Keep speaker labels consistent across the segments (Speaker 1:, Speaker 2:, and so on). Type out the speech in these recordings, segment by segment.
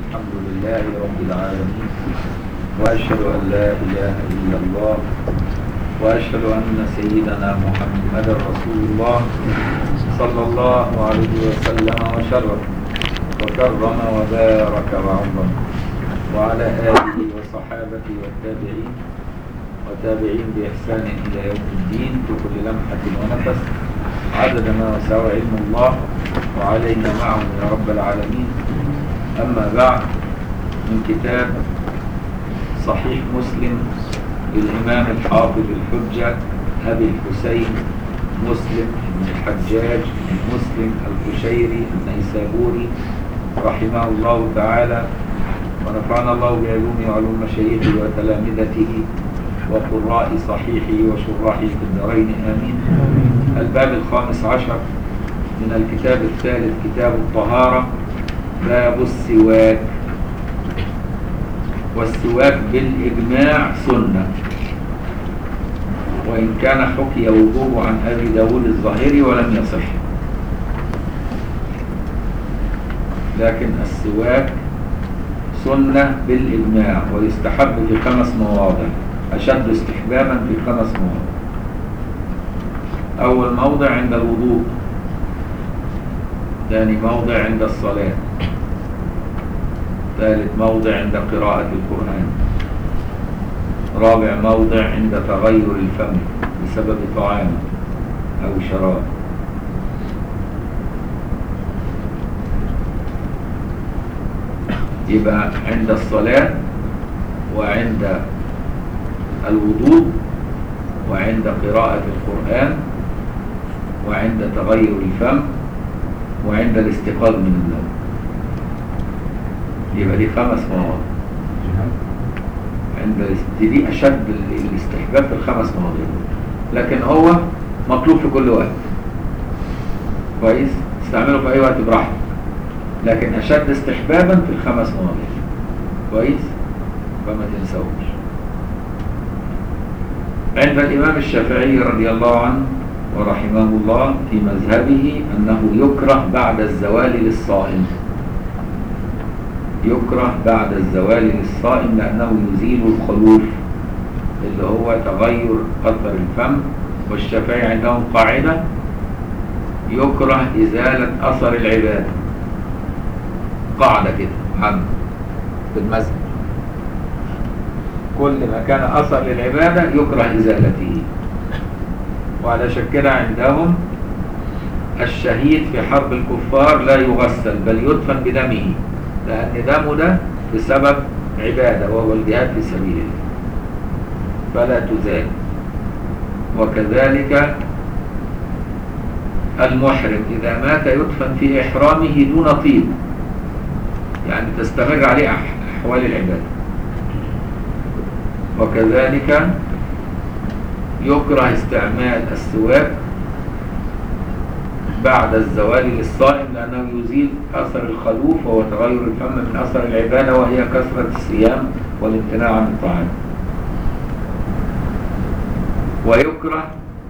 Speaker 1: الحمد لله رب العالمين وأشهد أن لا إله إلا الله وأشهد أن سيدنا محمد رسول الله صلى الله عليه وسلم وشرف وكرم وبارك وعظم وعلى آله وصحابته والتابعين وتابعين بإحسان إلى يوم الدين في كل لمحة ونفس عدد ما وسع علم الله وعلينا معهم يا رب العالمين أما بعد من كتاب صحيح مسلم للإمام الحافظ الحجة أبي الحسين مسلم بن الحجاج مسلم القشيري النيسابوري رحمه الله تعالى ونفعنا الله بعلومه وعلوم مشايخه وتلامذته وقراء صحيحه وشراحه في الدارين آمين الباب الخامس عشر من الكتاب الثالث كتاب الطهارة باب السواك والسواك بالإجماع سنة وإن كان حكي وجوبه عن أبي داود الظاهري ولم يصح لكن السواك سنة بالإجماع ويستحب في خمس مواضع أشد استحبابا في خمس مواضع أول موضع عند الوضوء ثاني موضع عند الصلاة ثالث موضع عند قراءة القرآن رابع موضع عند تغير الفم بسبب طعام أو شراب يبقى عند الصلاة وعند الوضوء وعند قراءة القرآن وعند تغير الفم وعند الاستيقاظ من النوم يبقى دي خمس مواضع عند دي أشد الاستحباب في الخمس مواضيع لكن هو مطلوب في كل وقت كويس استعمله في أي وقت براحتك لكن أشد استحبابا في الخمس مواضيع كويس فما تنسوش عند الإمام الشافعي رضي الله عنه ورحمه الله في مذهبه أنه يكره بعد الزوال للصائم يكره بعد الزوال للصائم لأنه يزيل الخلوف اللي هو تغير قطر الفم والشافعي عندهم قاعدة يكره إزالة أثر العبادة قاعدة كده عامة في المذهب كل ما كان أثر للعبادة يكره إزالته وعلى كده عندهم الشهيد في حرب الكفار لا يغسل بل يدفن بدمه لأن دمه ده بسبب عبادة وهو الجهاد في سبيل الله فلا تزال وكذلك المحرم إذا مات يدفن في إحرامه دون طيب يعني تستمر عليه أحوال العبادة وكذلك يكره استعمال السواك بعد الزوال للصائم لأنه يزيل أثر الخلوف وهو تغير الفم من أثر العبادة وهي كثرة الصيام والامتناع عن الطعام ويكره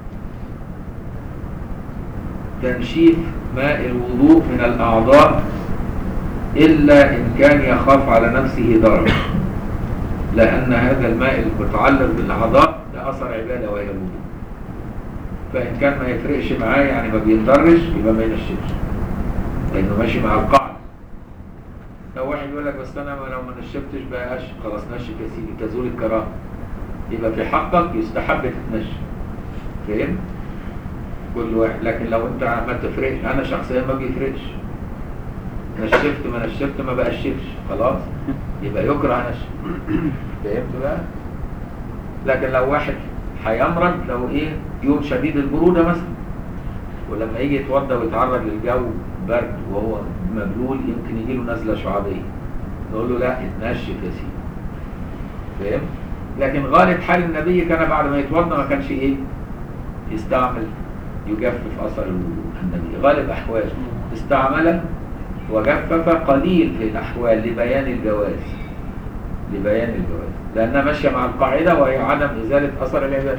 Speaker 1: تنشيف ماء الوضوء من الأعضاء إلا إن كان يخاف على نفسه ضرر لأن هذا الماء المتعلق بالأعضاء ده أثر عبادة وهي الوضوء فإن كان ما يفرقش معاه يعني ما بينضرش يبقى ما ينشفش لأنه ماشي مع القاعدة لو واحد يقول لك بس أنا لو ما نشفتش بقاش خلاص نشف يا سيدي تزول الكراهة يبقى في حقك يستحب تتنشف فاهم؟ كل واحد لكن لو أنت ما تفرقش أنا شخصيا ما بيفرقش نشفت ما نشفت ما بقشفش خلاص يبقى يكره نشف فهمت بقى؟ لكن لو واحد هيمرض لو ايه يوم شديد البرودة مثلا ولما يجي يتوضى ويتعرض للجو برد وهو مبلول يمكن يجي له نزلة شعبية نقول له لا اتنشف يا سيدي فاهم؟ لكن غالب حال النبي كان بعد ما يتوضى ما كانش ايه يستعمل يجفف اثر الوضوء النبي غالب احواله استعمل وجفف قليل في الاحوال لبيان الجواز لبيان الجواز لأنها ماشية مع القاعدة وهي عدم إزالة أثر العبادة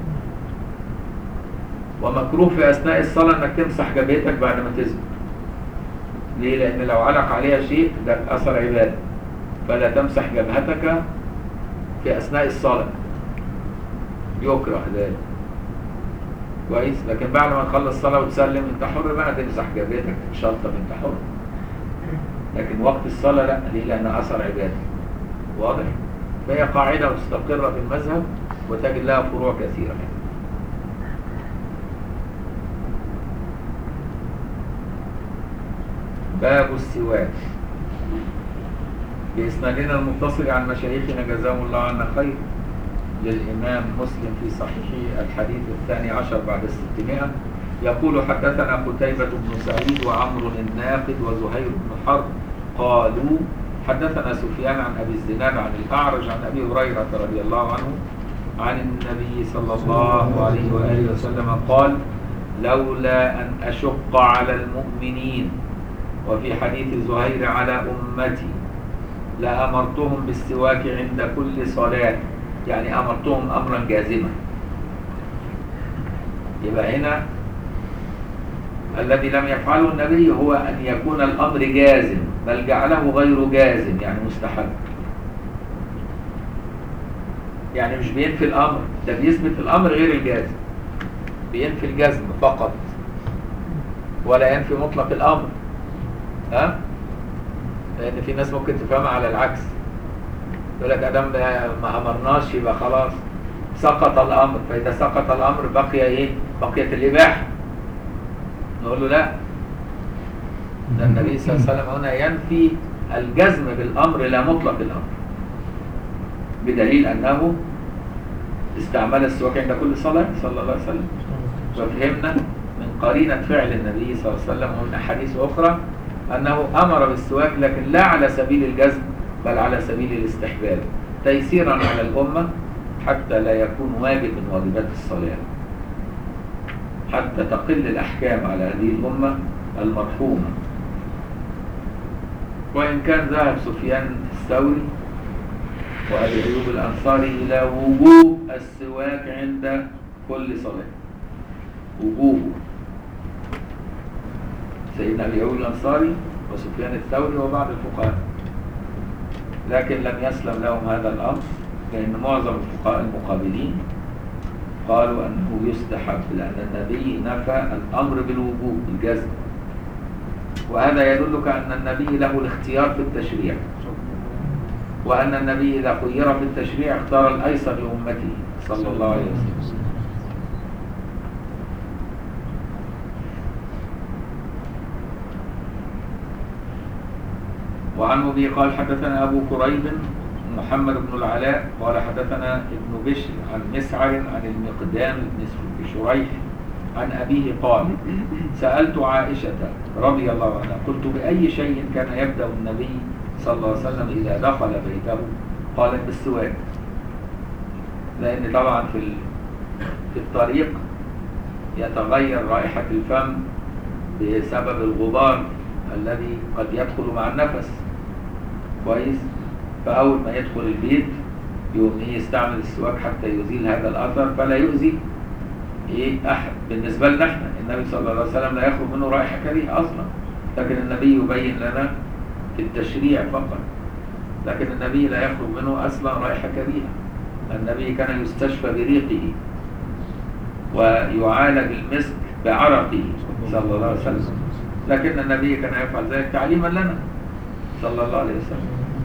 Speaker 1: ومكروه في أثناء الصلاة أنك تمسح جبهتك بعد ما تسجد ليه؟ لأن لو علق عليها شيء ده أثر عبادة فلا تمسح جبهتك في أثناء الصلاة يكره ذلك كويس لكن بعد ما تخلص الصلاة وتسلم انت حر بقى تمسح جبهتك تشطب انت حر لكن وقت الصلاة لا ليه لأنها أثر عبادة واضح فهي قاعدة مستقرة في المذهب وتجد لها فروع كثيرة باب السواك بإسنادنا المتصل عن مشايخنا جزاهم الله عنا خير للإمام مسلم في صحيحه الحديث الثاني عشر بعد الستمائة يقول حدثنا قتيبة بن سعيد وعمرو الناقد وزهير بن حرب قالوا حدثنا سفيان عن أبي الزناد عن الأعرج عن أبي هريرة رضي الله عنه عن النبي صلى الله عليه وآله وسلم قال لولا أن أشق على المؤمنين وفي حديث زهير على أمتي لأمرتهم بالسواك عند كل صلاة يعني أمرتهم أمرا جازما يبقى هنا الذي لم يفعله النبي هو أن يكون الأمر جازم بل جعله غير جازم يعني مستحب يعني مش بينفي الأمر ده بيثبت الأمر غير الجازم بينفي الجزم فقط ولا ينفي مطلق الأمر ها لأن في ناس ممكن تفهمها على العكس يقول لك أدام ما أمرناش يبقى خلاص سقط الأمر فإذا سقط الأمر بقي إيه؟ بقيت الإباحة نقول له لا ده النبي صلى الله عليه وسلم هنا ينفي الجزم بالأمر لا مطلق الأمر بدليل أنه استعمل السواك عند كل صلاة صلى الله عليه وسلم وفهمنا من قرينة فعل النبي صلى الله عليه وسلم ومن أحاديث أخرى أنه أمر بالسواك لكن لا على سبيل الجزم بل على سبيل الاستحباب تيسيرا على الأمة حتى لا يكون واجب من واجبات الصلاة حتى تقل الأحكام على هذه الأمة المرحومة وإن كان ذهب سفيان الثوري وأبي أيوب الأنصاري إلى وجوب السواك عند كل صلاة وجوبه سيدنا أبي أيوب الأنصاري وسفيان الثوري وبعض الفقهاء لكن لم يسلم لهم هذا الأمر لأن معظم الفقهاء المقابلين قالوا أنه يستحب لأن النبي نفى الأمر بالوجوب بالجزم وهذا يدلك أن النبي له الاختيار في التشريع وأن النبي إذا خير في التشريع اختار الأيسر لأمته صلى الله عليه وسلم وعن أبي قال حدثنا أبو كريب محمد بن العلاء قال حدثنا ابن بشر عن مسعر عن المقدام بن شريح عن أبيه قال سألت عائشة رضي الله عنها قلت بأي شيء كان يبدأ النبي صلى الله عليه وسلم إذا دخل بيته قالت بالسواك لأن طبعا في في الطريق يتغير رائحة الفم بسبب الغبار الذي قد يدخل مع النفس كويس فأول ما يدخل البيت يقوم يستعمل السواك حتى يزيل هذا الأثر فلا يؤذي إيه أحد بالنسبة لنا احنا النبي صلى الله عليه وسلم لا يخرج منه رائحة كريهة أصلا لكن النبي يبين لنا في التشريع فقط لكن النبي لا يخرج منه أصلا رائحة كريهة النبي كان يستشفى بريقه ويعالج المسك بعرقه صلى الله عليه وسلم لكن النبي كان يفعل ذلك تعليما لنا صلى الله عليه وسلم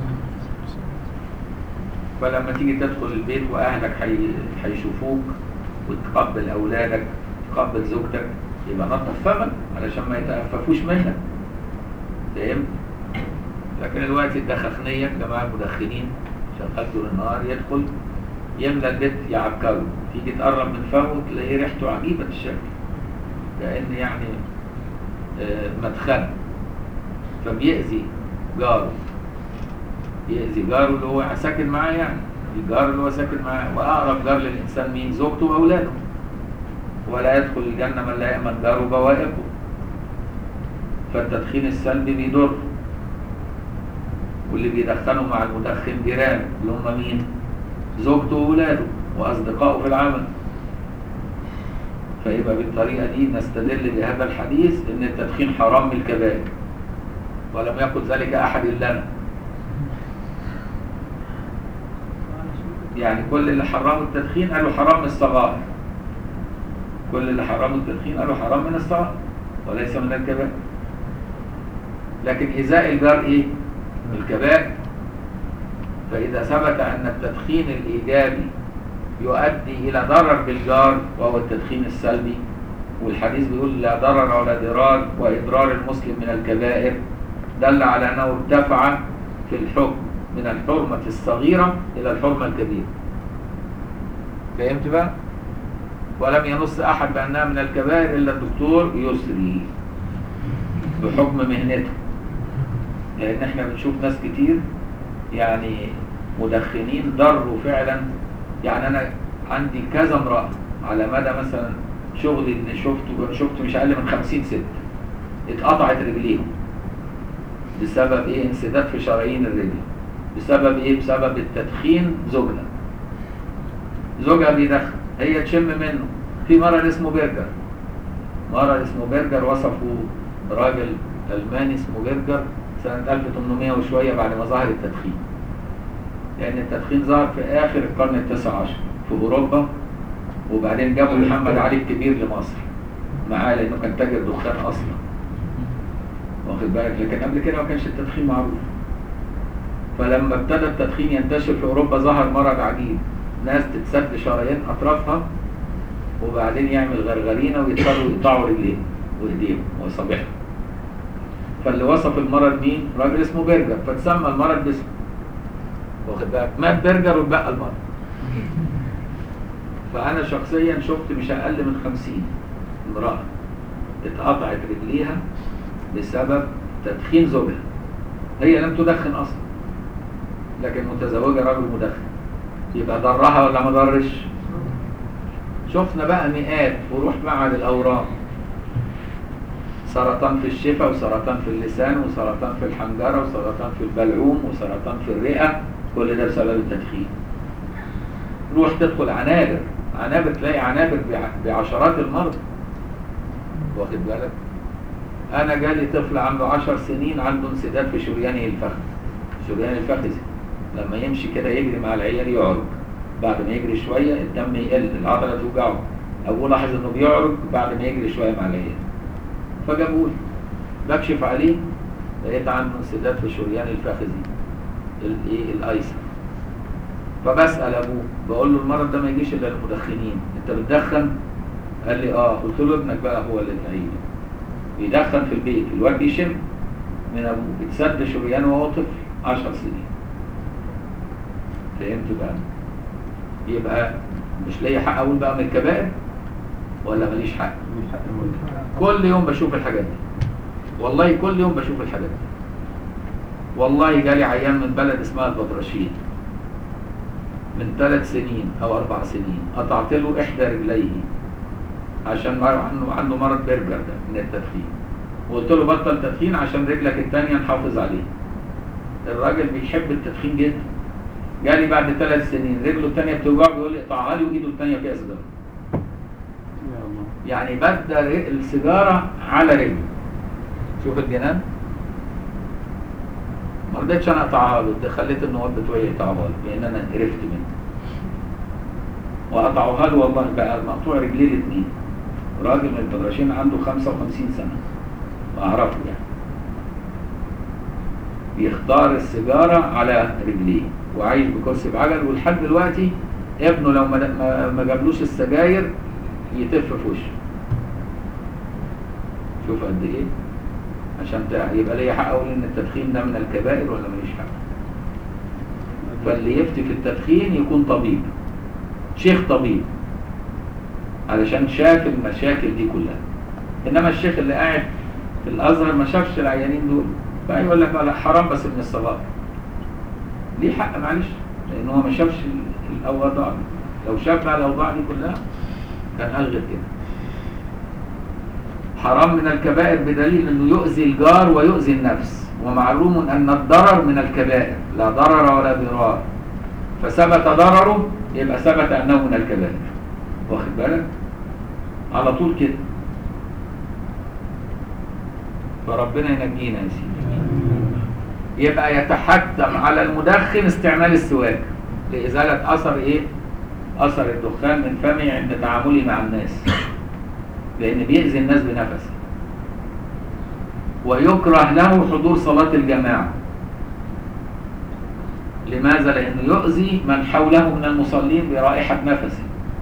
Speaker 1: فلما تيجي تدخل البيت واهلك هيشوفوك وتقبل اولادك تقبل زوجتك يبقى نظف فمك علشان ما يتأففوش منك فهمت؟ لكن الوقت الدخخنية جماعة المدخنين شغال طول النهار يدخل يملى البيت يعكره تيجي تقرب من فمه تلاقيه ريحته عجيبة الشكل كأن يعني آه مدخنة فبيأذي جاره يأذي جاره اللي هو ساكن معاه يعني الجار اللي هو ساكن معاه وأقرب جار للإنسان مين زوجته وأولاده ولا يدخل الجنة من لا يأمن جاره بوائقه فالتدخين السلبي بيضر واللي بيدخنوا مع المدخن جيران اللي هم مين زوجته وأولاده وأصدقائه في العمل فيبقى بالطريقة دي نستدل بهذا الحديث ان التدخين حرام من الكبائر ولم يقل ذلك احد الا انا يعني كل اللي حرموا التدخين قالوا حرام من الصغائر كل اللي حرموا التدخين قالوا حرام من الصغائر وليس من الكبائر لكن إزاء الجار إيه؟ الكبائر فإذا ثبت أن التدخين الإيجابي يؤدي إلى ضرر بالجار وهو التدخين السلبي والحديث بيقول لا ضرر ولا ضرار وإضرار المسلم من الكبائر دل على أنه ارتفع في الحكم من الحرمة الصغيرة إلى الحرمة الكبيرة فهمت بقى؟ ولم ينص أحد بأنها من الكبائر إلا الدكتور يسري بحكم مهنته لأن احنا بنشوف ناس كتير يعني مدخنين ضروا فعلا يعني أنا عندي كذا امرأة على مدى مثلا شغلي اللي شفته شفت مش أقل من 50 ست اتقطعت رجليهم بسبب ايه انسداد في شرايين الرجل بسبب ايه بسبب التدخين زوجها زوجها بيدخن هي تشم منه في مرض اسمه برجر مرض اسمه برجر وصفه راجل ألماني اسمه برجر سنة 1800 وشوية بعد ما ظهر التدخين لأن التدخين ظهر في آخر القرن التاسع عشر في أوروبا وبعدين جابوا محمد علي الكبير لمصر معاه لأنه كان تاجر دخان أصلا واخد بالك لكن قبل كده ما كانش التدخين معروف فلما ابتدى التدخين ينتشر في اوروبا ظهر مرض عجيب ناس تتسد شرايين اطرافها وبعدين يعمل غرغرينه ويضطروا يقطعوا رجليهم وايديهم واصابعهم فاللي وصف المرض مين؟ راجل اسمه برجر فتسمى المرض باسمه واخد بالك مات برجر واتبقى المرض فانا شخصيا شفت مش اقل من خمسين امراه اتقطعت رجليها بسبب تدخين زوجها هي لم تدخن اصلا لكن متزوجه راجل مدخن يبقى ضرها ولا ما ضرش شفنا بقى مئات وروح معهد الاورام سرطان في الشفا وسرطان في اللسان وسرطان في الحنجره وسرطان في البلعوم وسرطان في الرئه كل ده بسبب التدخين روح تدخل عنابر عنابر تلاقي عنابر بعشرات المرضى واخد بالك انا جالي طفل عنده عشر سنين عنده انسداد في شريانه الفخذ شريان الفخذ لما يمشي كده يجري مع العيال يعرج بعد ما يجري شويه الدم يقل العضله توجعه ابوه لاحظ انه بيعرج بعد ما يجري شويه مع العيال فجابوه بكشف عليه لقيت عنده انسداد في شريان الفخذ الايه الايسر فبسال ابوه بقول له المرض ده ما يجيش الا للمدخنين انت بتدخن قال لي اه قلت له ابنك بقى هو اللي تعيد بيدخن في البيت الواد بيشم من ابوه اتسد شريانه وهو طفل 10 سنين فهمت بقى يبقى مش ليا حق اقول بقى من الكبائر ولا ماليش حق كل يوم بشوف الحاجات دي والله كل يوم بشوف الحاجات دي والله جالي عيان من بلد اسمها البدرشين من ثلاث سنين او اربع سنين قطعت له احدى رجليه عشان عنده عنده مرض برجر ده من التدخين وقلت له بطل تدخين عشان رجلك الثانيه نحافظ عليها الراجل بيحب التدخين جدا جالي بعد ثلاث سنين رجله الثانيه بتوجعه بيقول لي اقطعها لي وايده الثانيه فيها سيجاره يعني بدى السيجاره على رجله شوف الجنان ما رضيتش انا اقطعها له خليت النواب بتوعي يقطعوها له لان انا قرفت منه وقطعوها له والله بقى مقطوع رجليه الاثنين راجل من البدرشين عنده 55 سنه واعرفه يعني بيختار السيجاره على رجليه وعايش بكرسي بعجل ولحد دلوقتي ابنه لو ما ما جابلوش السجاير يتف في وشه شوف قد ايه عشان يبقى ليا حق اقول ان التدخين ده من الكبائر ولا ماليش حق فاللي يفتي في التدخين يكون طبيب شيخ طبيب علشان شاف المشاكل دي كلها انما الشيخ اللي قاعد في الازهر ما شافش العيانين دول بقى يقول لك لا حرام بس من الصغار ليه حق معلش لان هو ما شافش الاوضاع دي لو شاف بقى الاوضاع دي كلها كان الغت كده حرام من الكبائر بدليل انه يؤذي الجار ويؤذي النفس ومعلوم ان الضرر من الكبائر لا ضرر ولا ضرار فثبت ضرره يبقى ثبت انه من الكبائر واخد بالك على طول كده فربنا ينجينا يا سيدي يبقى يتحتم على المدخن استعمال السواك لإزالة أثر إيه؟ أثر الدخان من فمي عند تعاملي مع الناس لأن بيأذي الناس بنفسه ويكره له حضور صلاة الجماعة لماذا؟ لأنه يؤذي من حوله من المصلين برائحة نفسه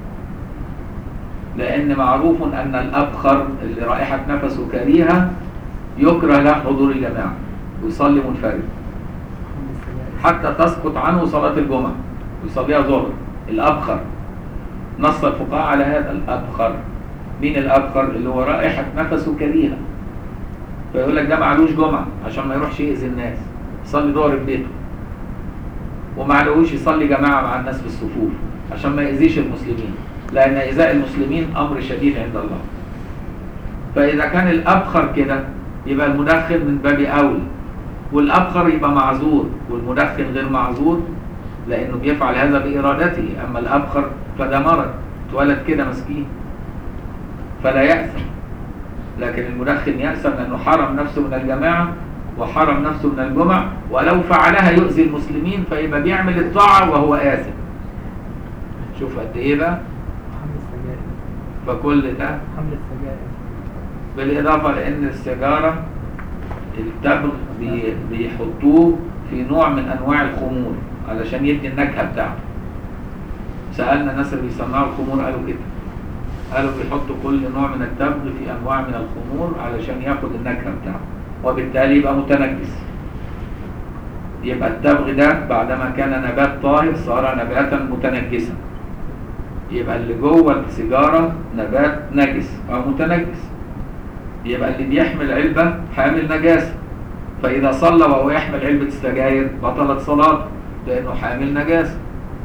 Speaker 1: لأن معروف أن الأبخر اللي رائحة نفسه كريهة يكره له حضور الجماعة ويصلي منفرد حتى تسقط عنه صلاة الجمعة ويصليها ظهر الأبخر نص الفقهاء على هذا الأبخر مين الأبخر اللي هو رائحة نفسه كريهة فيقول لك ده معلوش جمعة عشان ما يروحش يأذي الناس يصلي ظهر في بيته ومعلوش يصلي جماعة مع الناس في الصفوف عشان ما يأذيش المسلمين لأن إيذاء المسلمين أمر شديد عند الله فإذا كان الأبخر كده يبقى المدخن من باب أولى والأبخر يبقى معذور والمدخن غير معذور لأنه بيفعل هذا بإرادته أما الأبخر فده مرض اتولد كده مسكين فلا يأثم لكن المدخن يأثم لأنه حرم نفسه من الجماعة وحرم نفسه من الجمع ولو فعلها يؤذي المسلمين فيبقى بيعمل الطاعة وهو آثم شوف قد إيه بقى
Speaker 2: حمل السجائر
Speaker 1: فكل ده
Speaker 2: حمل السجائر
Speaker 1: بالإضافة لأن السيجارة التبغ بي- بيحطوه في نوع من أنواع الخمور علشان يدي النكهة بتاعته سألنا الناس اللي بيصنعوا الخمور قالوا كده قالوا بيحطوا كل نوع من التبغ في أنواع من الخمور علشان ياخد النكهة بتاعته وبالتالي يبقى متنجس يبقى التبغ ده بعدما كان نبات طاهر صار نباتا متنجسا يبقى اللي جوه السيجارة نبات نجس أو متنجس يبقى اللي بيحمل علبة حامل نجاسة فإذا صلى وهو يحمل علبة السجاير بطلت صلاته لأنه حامل نجاسة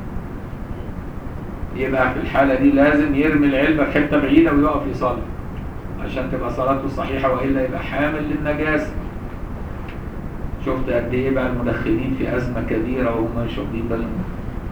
Speaker 1: يبقى في الحالة دي لازم يرمي العلبة في حتة بعيدة ويقف يصلي عشان تبقى صلاته صحيحة وإلا يبقى حامل للنجاسة شفت قد إيه بقى المدخنين في أزمة كبيرة وهم مش واخدين بالهم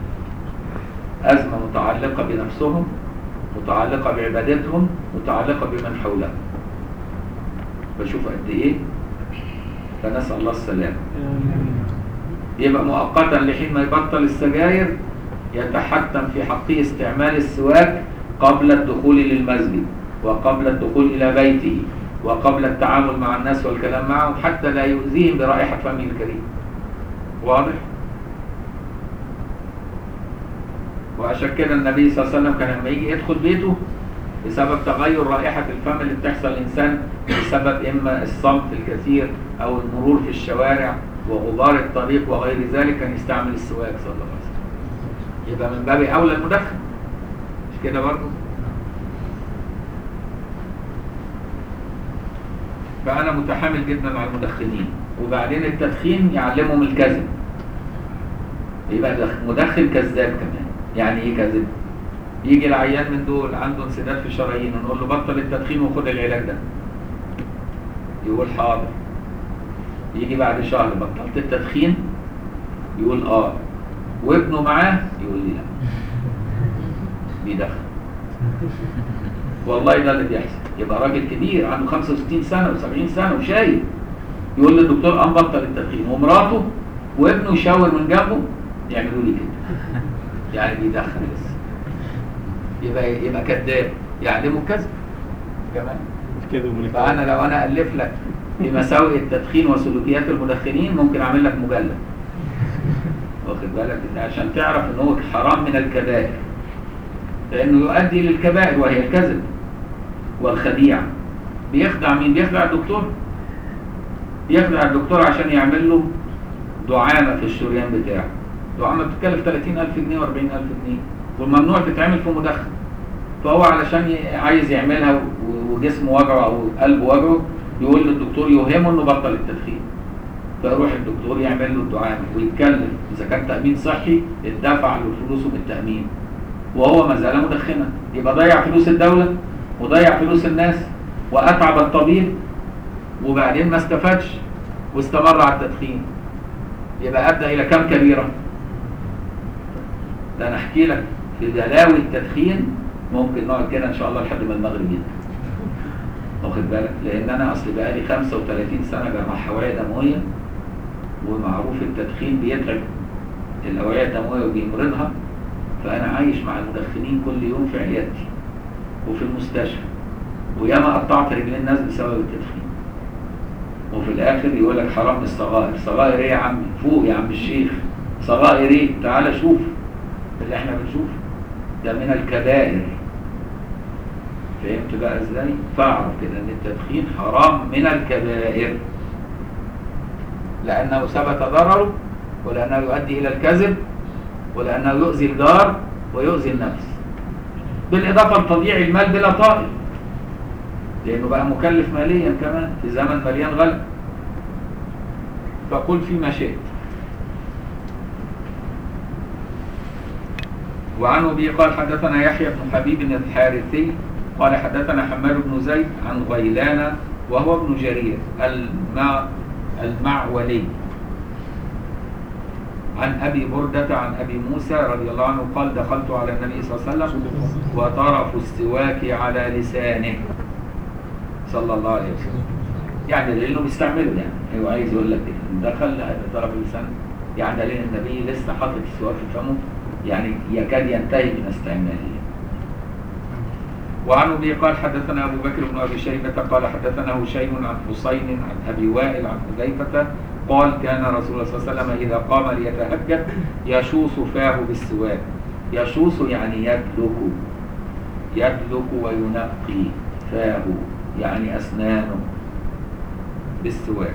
Speaker 1: أزمة متعلقة بنفسهم متعلقة بعبادتهم متعلقة بمن حولهم بشوف قد ايه فنسأل الله السلامة يبقى مؤقتا لحين ما يبطل السجاير يتحتم في حقه استعمال السواك قبل الدخول للمسجد وقبل الدخول إلى بيته وقبل التعامل مع الناس والكلام معهم حتى لا يؤذيهم برائحة فمه الكريم واضح؟ وعشان كده النبي صلى الله عليه وسلم كان لما يجي يدخل بيته بسبب تغير رائحة الفم اللي بتحصل للإنسان بسبب إما الصمت الكثير أو المرور في الشوارع وغبار الطريق وغير ذلك كان يستعمل السواك صلى الله عليه وسلم يبقى من باب أولى المدخن مش كده برضه؟ فأنا متحامل جدا على المدخنين وبعدين التدخين يعلمهم الكذب يبقى دخ- مدخن كذاب كمان يعني ايه كذب يجي العيان من دول عنده انسداد في شرايينه نقول له بطل التدخين وخد العلاج ده يقول حاضر يجي بعد شهر بطلت التدخين يقول اه وابنه معاه يقول لي لا بيدخن والله ده اللي بيحصل يبقى راجل كبير عنده 65 سنه و70 سنه وشايب يقول للدكتور قام بطل التدخين ومراته وابنه يشاور من جنبه يعملوا لي كده يعني بيدخن لسه يبقى يبقى كذاب يعلمه الكذب كمان
Speaker 3: كده ومن
Speaker 1: فانا لو انا الف لك بمساوئ التدخين وسلوكيات المدخنين ممكن اعمل لك مجلد واخد بالك إن عشان تعرف ان هو حرام من الكبائر لانه يؤدي للكبائر وهي الكذب والخديعه بيخدع مين بيخدع الدكتور بيخدع الدكتور عشان يعمل له دعامه في الشريان بتاعه دعامه بتتكلف 30000 جنيه و40000 جنيه والممنوع تتعمل في مدخن فهو علشان ي- عايز يعملها و- وجسمه وجعه او قلبه وجعه يقول للدكتور يوهمه انه بطل التدخين فيروح الدكتور يعمل له الدعامه ويتكلم اذا كان تامين صحي اتدفع له فلوسه من التامين وهو ما زال مدخنا يبقى ضيع فلوس الدوله وضيع فلوس الناس واتعب الطبيب وبعدين ما استفادش واستمر على التدخين يبقى ادى الى كم كبيره ده انا احكي لك في بلاوي التدخين ممكن نقعد كده ان شاء الله لحد ما المغرب يجي واخد بالك لان انا اصل بقالي 35 سنه جراح حوالي دمويه ومعروف التدخين بيتعب الأوعية الدموية وبيمرضها فأنا عايش مع المدخنين كل يوم في عيادتي وفي المستشفى وياما قطعت رجلين الناس بسبب التدخين وفي الآخر يقول لك حرام الصغائر صغائر إيه يا عم فوق يا عم الشيخ صغائر إيه تعال شوف اللي احنا بنشوفه ده من الكبائر فهمت بقى ازاي فاعرف كده ان التدخين حرام من الكبائر لانه ثبت ضرره ولانه يؤدي الى الكذب ولانه يؤذي الجار ويؤذي النفس بالاضافه لتضييع المال بلا طائل لانه بقى مكلف ماليا كمان في زمن مليان غلا فقل فيما شئت وعن ابي قال حدثنا يحيى بن حبيب الحارثي قال حدثنا حماد بن زيد عن غيلان وهو ابن جرير المع المعولي عن ابي برده عن ابي موسى رضي الله عنه قال دخلت على النبي صلى الله عليه وسلم وطرف السواك على لسانه صلى الله عليه وسلم يعني لانه بيستعمله يعني هو عايز يقول لك كده دخل طرف اللسان يعني لان النبي لسه حاطط السواك في فمه يعني يكاد ينتهي من استعماله وعن ابي قال حدثنا ابو بكر بن ابي شيبه قال حدثنا هشيم عن حسين عن ابي وائل عن حذيفه قال كان رسول الله صلى الله عليه وسلم اذا قام ليتهجد يشوص فاه بالسواك يشوص يعني يدلك يدلك وينقي فاه يعني اسنانه بالسواك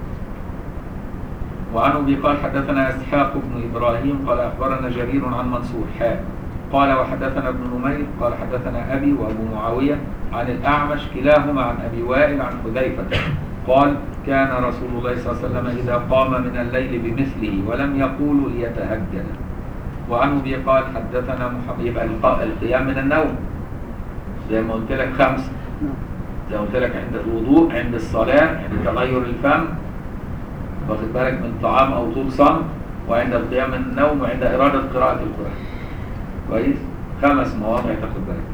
Speaker 1: وعن ابي قال حدثنا اسحاق بن ابراهيم قال اخبرنا جرير عن منصور حاء قال وحدثنا ابن نمير قال حدثنا ابي وابو معاويه عن الاعمش كلاهما عن ابي وائل عن حذيفه قال كان رسول الله صلى الله عليه وسلم اذا قام من الليل بمثله ولم يقول ليتهجد وعن ابي قال حدثنا محمد يبقى القيام من النوم زي ما قلت لك خمسه زي ما قلت لك عند الوضوء عند الصلاه عند تغير الفم واخد بالك من طعام او طول صمت وعند القيام من النوم وعند اراده قراءه القران كويس خمس مواضع تاخد بالك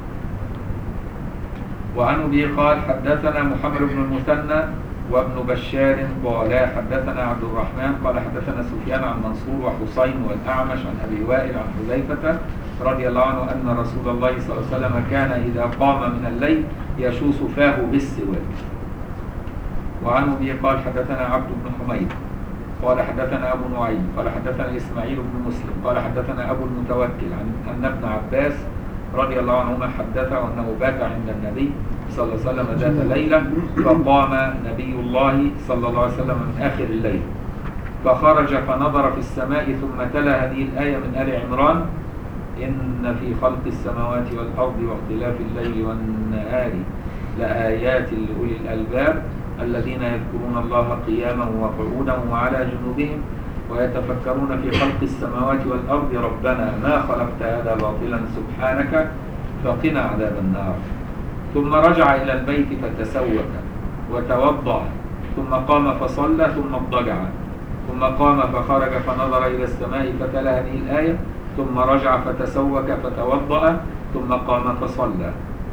Speaker 1: وعن ابي قال حدثنا محمد بن المثنى وابن بشار قال حدثنا عبد الرحمن قال حدثنا سفيان عن منصور وحسين والاعمش عن ابي وائل عن حذيفه رضي الله عنه ان رسول الله صلى الله عليه وسلم كان اذا قام من الليل يشوص فاه بالسواك وعن ابي قال حدثنا عبد بن حميد قال حدثنا ابو نعيم قال حدثنا اسماعيل بن مسلم قال حدثنا ابو المتوكل عن ان ابن عباس رضي الله عنهما حدثه انه بات عند النبي صلى الله عليه وسلم ذات ليله فقام نبي الله صلى الله عليه وسلم من اخر الليل فخرج فنظر في السماء ثم تلا هذه الايه من ال عمران ان في خلق السماوات والارض واختلاف الليل والنهار لايات لاولي الالباب الذين يذكرون الله قياما وقعودا وعلى جنوبهم ويتفكرون في خلق السماوات والأرض ربنا ما خلقت هذا باطلا سبحانك فقنا عذاب النار ثم رجع إلى البيت فتسوك وتوضأ ثم قام فصلى ثم اضطجع ثم قام فخرج فنظر إلى السماء فتلا هذه الآية ثم رجع فتسوك فتوضأ ثم قام فصلى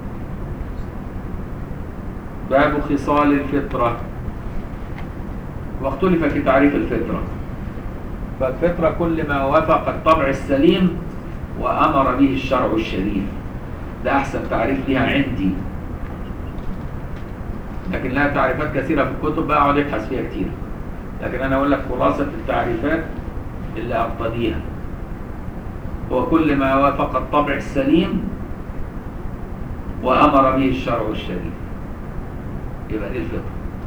Speaker 1: باب خصال الفطرة واختلف في تعريف الفطرة فالفطرة كل ما وافق الطبع السليم وأمر به الشرع الشريف ده أحسن تعريف ليها عندي لكن لها تعريفات كثيرة في الكتب بقى أقعد أبحث فيها كتير لكن أنا أقول لك خلاصة التعريفات اللي أقتضيها هو كل ما وافق الطبع السليم وأمر به الشرع الشريف يبقى دي الفطرة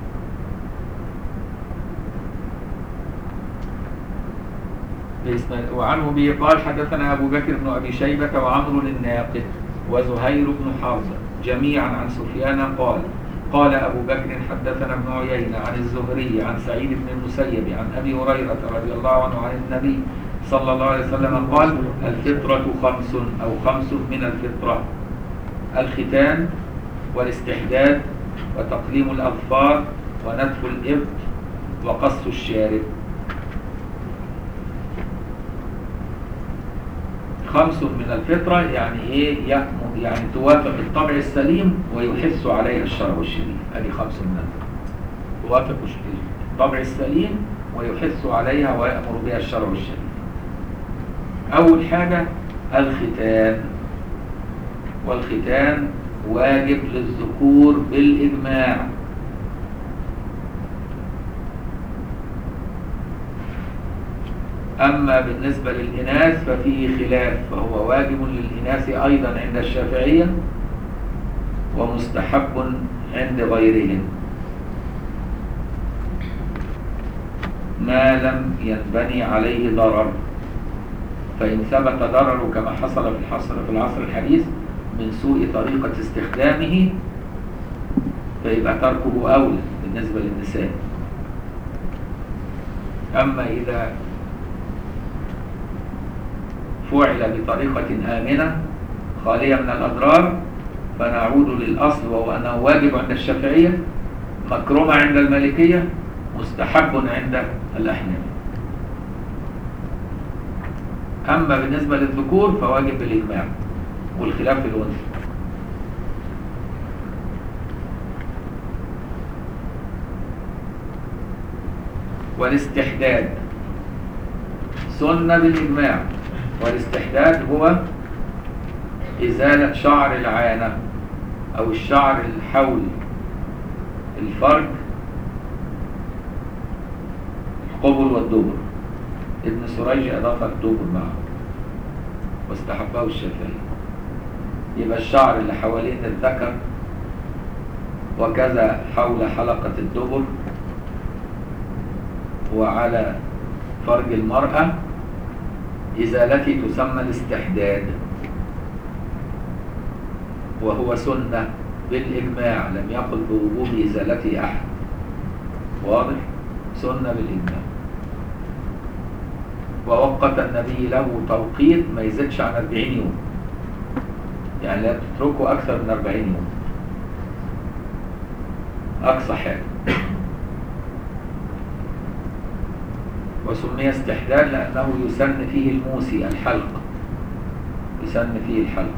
Speaker 1: وعنه به قال حدثنا أبو بكر بن أبي شيبة وعمرو الناقد وزهير بن حرب جميعا عن سفيان قال قال أبو بكر حدثنا ابن عيينة عن الزهري عن سعيد بن المسيب عن أبي هريرة رضي الله عنه عن النبي صلى الله عليه وسلم قال الفطرة خمس أو خمس من الفطرة الختان والاستحداد وتقليم الأظفار ونتف الإبط وقص الشارب خمس من الفطرة يعني إيه يأمر يعني توافق الطبع السليم ويحث عليها الشرع الشريف هذه خمس من الفطرة توافق الطبع السليم ويحث عليها ويأمر بها الشرع الشريف أول حاجة الختان والختان واجب للذكور بالإجماع أما بالنسبة للإناث ففيه خلاف فهو واجب للإناث أيضا عند الشافعية ومستحب عند غيرهم ما لم ينبني عليه ضرر فإن ثبت ضرره كما حصل في الحصر في العصر الحديث من سوء طريقة استخدامه فيبقى تركه أولى بالنسبة للنساء أما إذا فعل بطريقة آمنة خالية من الأضرار فنعود للأصل وهو أنه واجب عند الشافعية مكرمة عند المالكية مستحب عند الأحناف أما بالنسبة للذكور فواجب بالإجماع والخلاف في الأنثى والاستحداد سنة بالإجماع والاستحداد هو إزالة شعر العانة أو الشعر الحول الفرج القبل والدبر ابن سريج أضاف الدبر معه واستحبه الشافعي يبقى الشعر اللي حوالين الذكر وكذا حول حلقة الدبر وعلى فرج المرأة إزالته تسمى الاستحداد وهو سنة بالإجماع لم يقل بوجوب إزالته أحد واضح سنة بالإجماع ووقت النبي له توقيت ما يزيدش عن 40 يوم يعني لا تتركه أكثر من 40 يوم أقصى حاجة وسمي استحداد لأنه يسن فيه الموسي الحلق يسن فيه الحلق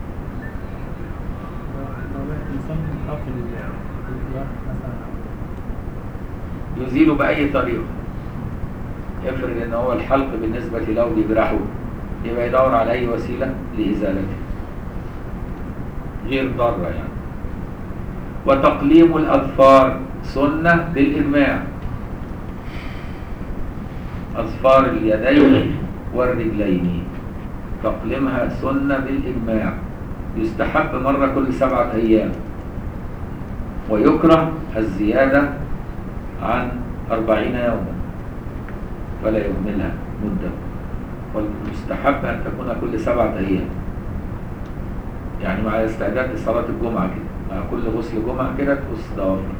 Speaker 2: لو الإنسان قافل الجرح مثلا
Speaker 1: يزيل بأي طريقة افرض ان هو الحلق بالنسبة له بيجرحه يبقى يدور على أي وسيلة لإزالته غير ضارة يعني وتقليم الأظفار سنة بالإجماع أظفار اليدين والرجلين تقليمها سنة بالإجماع يستحب مرة كل سبعة أيام ويكره الزيادة عن أربعين يوما ولا يهملها مدة والمستحب أن تكون كل سبعة أيام يعني مع الاستعداد لصلاة الجمعة كده مع كل غسل جمعة كده تقص ضوافر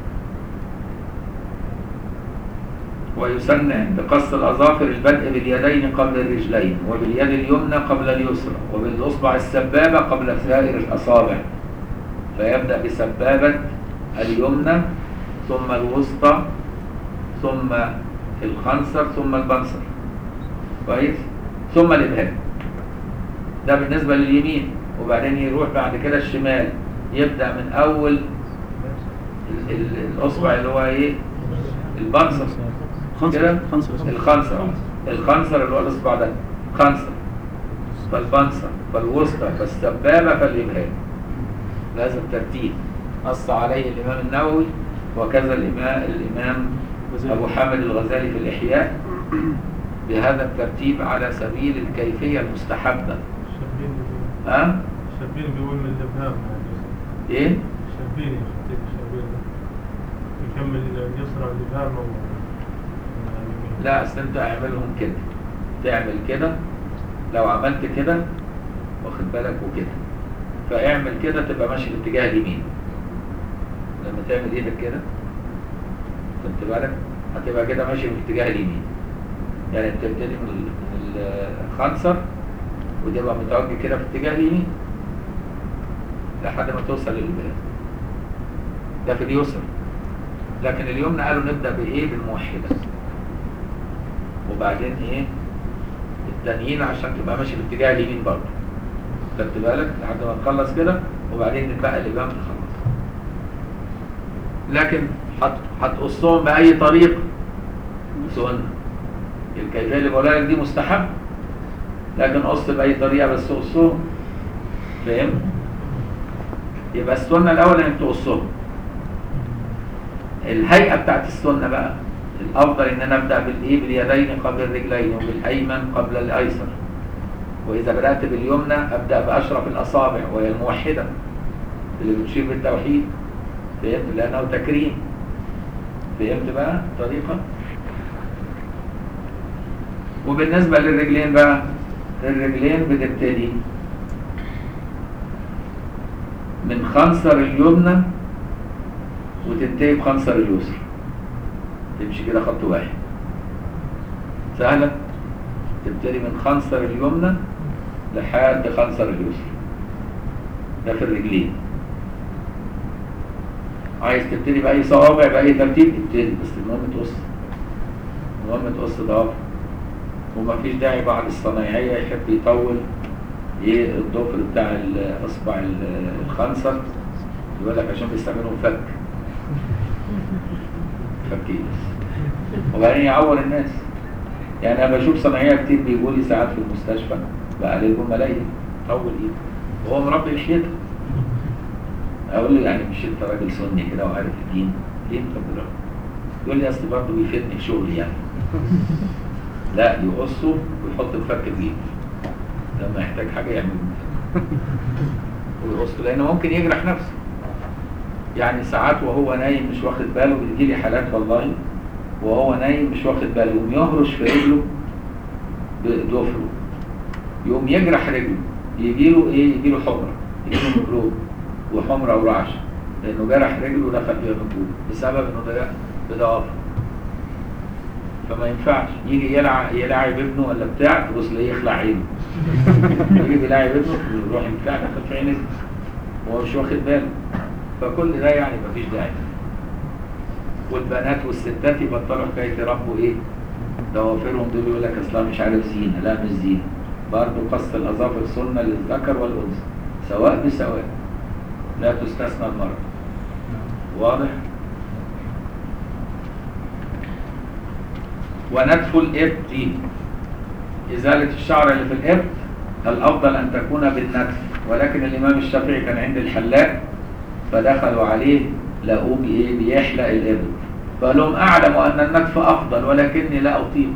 Speaker 1: ويسن عند قص الأظافر البدء باليدين قبل الرجلين وباليد اليمنى قبل اليسرى وبالأصبع السبابة قبل سائر الأصابع فيبدأ بسبابة اليمنى ثم الوسطى ثم الخنصر ثم البنصر كويس ثم الإبهام ده بالنسبة لليمين وبعدين يروح بعد كده الشمال يبدأ من أول ال- ال- الأصبع اللي هو إيه البنصر كده
Speaker 3: خنصر
Speaker 1: الخنصر الخنصر اللي هو الإصبع ده خنصر فالبنصر فالوسطى فالسبابة فالإبهام لازم ترتيب نص عليه الإمام النووي وكذا الإمام الإمام أبو حامد الغزالي في الإحياء بهذا الترتيب على سبيل الكيفية المستحبة
Speaker 4: شابين بيقول
Speaker 1: ها؟
Speaker 4: شابين بيقول من الإبهام
Speaker 1: إيه؟
Speaker 4: شابين يا خطيب شابين يكمل اليسرى الإبهام أو
Speaker 1: لا أصل أنت اعملهم كده تعمل كده لو عملت كده واخد بالك وكده فاعمل كده تبقى ماشي في اتجاه اليمين لما تعمل ايدك كده خدت بالك هتبقى كده ماشي في اتجاه اليمين يعني انت بتبتدي من ال- من الخنصر وتبقى متوجه كده في اتجاه اليمين لحد ما توصل للباب ده في اليسر لكن اليمنى قالوا نبدأ بإيه بالموحدة وبعدين إيه التانيين عشان تبقى ماشي في اتجاه اليمين برضه خدت بالك لحد ما تخلص كده وبعدين نتبقى الإمام تخلص لكن هت- هتقصهم بأي طريقة سنة الكيفية اللي بقولها لك دي مستحب لكن قص باي طريقه بس قصهم فهمت يبقى السنه الاول انك تقصهم الهيئه بتاعت السنه بقى الافضل ان انا ابدا بالايه باليدين قبل الرجلين وبالايمن قبل الايسر واذا بدات باليمنى ابدا باشرف الاصابع وهي الموحده اللي بتشير بالتوحيد فهمت لانه تكريم فهمت بقى الطريقه وبالنسبه للرجلين بقى الرجلين بتبتدي من خنصر اليمنى وتنتهي بخنصر اليسرى تمشي كده خط واحد سهلة تبتدي من خنصر اليمنى لحد خنصر اليسرى ده في الرجلين عايز تبتدي بأي صوابع بأي ترتيب ابتدي بس المهم تقص المهم تقص ضعف ومفيش داعي بعد الصنايعية يحب يطول ايه الضفر بتاع الاصبع ال- الخنصر يقول لك عشان بيستعملوا فك فكيس وبعدين يعور الناس يعني انا بشوف صناعيه كتير بيجوا لي ساعات في المستشفى بقى عليهم ملايين طول ايده وهو مربي لحيته اقول له يعني مش انت راجل سني كده وعارف الدين ليه انت بتضرب؟ يقول لي اصل برضه بيفيدني في شغلي يعني لا يقصه ويحط الفك بايده لما يحتاج حاجه يعمله ويقصه لانه ممكن يجرح نفسه يعني ساعات وهو نايم مش واخد باله بتجي لي حالات والله وهو نايم مش واخد باله يقوم يهرش في رجله بضفره يقوم يجرح رجله يجي له ايه يجي له حمره يجي له ميكروب وحمره ورعش لانه جرح رجله ودخل فيها ميكروب بسبب انه ضيق بضعف فما ينفعش يجي يلعب يلعب ابنه ولا بتاع تبص ليه يخلع عينه يجي بيلعب ابنه يروح بتاع دخل في عين ابنه وهو مش واخد باله فكل ده يعني مفيش داعي والبنات والستات يبطلوا حكايه يربوا ايه ضوافرهم دول يقول لك اصلا مش عارف زينه لا مش زينه برضه قص الاظافر سنه للذكر والانثى سواء بسواء لا تستثنى المرأة واضح ونتف الإبط إزالة الشعر اللي في الإبط الأفضل أن تكون بالنتف ولكن الإمام الشافعي كان عند الحلاق فدخلوا عليه لقوه بإيه بيحلق الإبط فقال لهم أعلم أن النتف أفضل ولكني لا أطيقه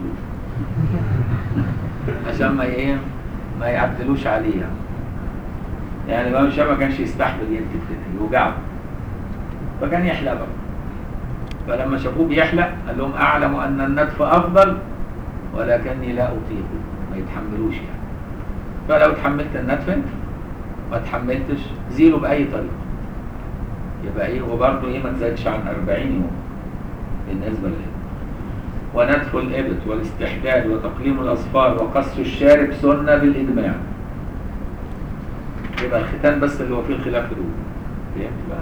Speaker 1: عشان ما إيه ما يعدلوش عليه يعني يعني الإمام الشافعي ما كانش يستحمل يكتب كده يوجعه فكان يحلق بقى فلما شافوه بيحلق قال لهم أعلم أن النتف أفضل ولكني لا أطيقه ما يتحملوش يعني فلو تحملت النتف انت ما تحملتش زيله بأي طريقة يبقى ايه وبرضه ايه ما تزيدش عن 40 يوم بالنسبة للإبط ونتف الإبط والاستحداد وتقليم الأصفار وقص الشارب سنة بالإجماع يبقى الختان بس اللي هو فيه الخلاف دول فهمت بقى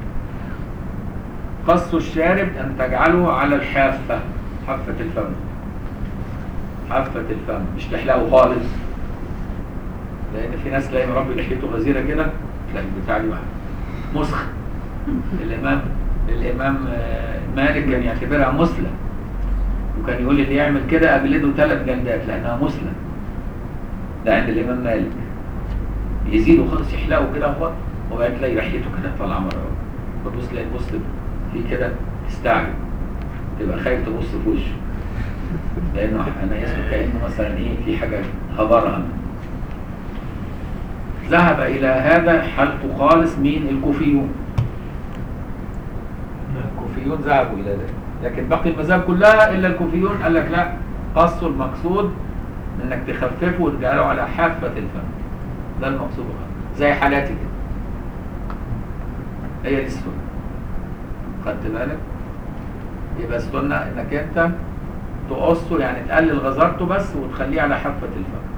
Speaker 1: قص الشارب أن تجعله على الحافة حافة الفم حافة الفم مش تحلقه خالص لأن في ناس تلاقي مربي لحيته غزيرة كده تلاقي البتاع دي واحد مسخ الإمام الإمام آه، مالك كان يعتبرها مسلة وكان يقول اللي يعمل كده أجلده ثلاث جلدات لأنها مسلة ده عند الإمام مالك يزيدوا خالص يحلقوا كده هو وبعدين تلاقي ريحته كده طالعة مرة واحدة. فتبص تلاقي تبص في كده تستعجب تبقى خايف تبص في وشه لأنه أنا اسمه كأنه مثلا إيه في حاجة هبرها ذهب إلى هذا حلق خالص مين الكوفيون الكوفيون ذهبوا إلى ذلك لكن باقي المذاهب كلها إلا الكوفيون قال لك لا قصه المقصود إنك تخففه وتجعله على حافة الفم ده المقصود بقى. زي حالاتي كده هي دي السنة خدت بالك يبقى السنة إنك أنت تقصه يعني تقلل غزارته بس وتخليه على حافة الفم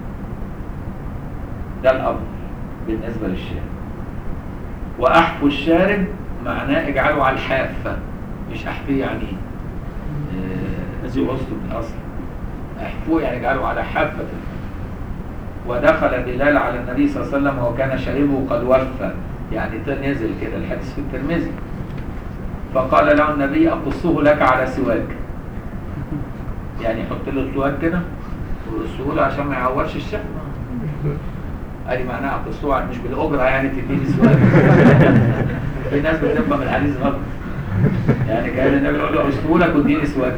Speaker 1: ده الأفضل بالنسبة للشارب وأحفو الشارب معناه اجعله على الحافة مش أحفيه يعني آه، يقصه من الأصل أحفوه يعني اجعله على حافة الفم ودخل بلال على النبي صلى الله عليه وسلم وكان شاربه قد وفى يعني نزل كده الحديث في الترمذي فقال له النبي أقصه لك على سواك يعني يحط له السواك كده يقصه له عشان ما يعورش الشعر ادي معناها قصوه مش بالاجره يعني تديني سؤال في ناس بتبقى من الحديث غلط يعني كان النبي يقول له قصه لك واديني سواك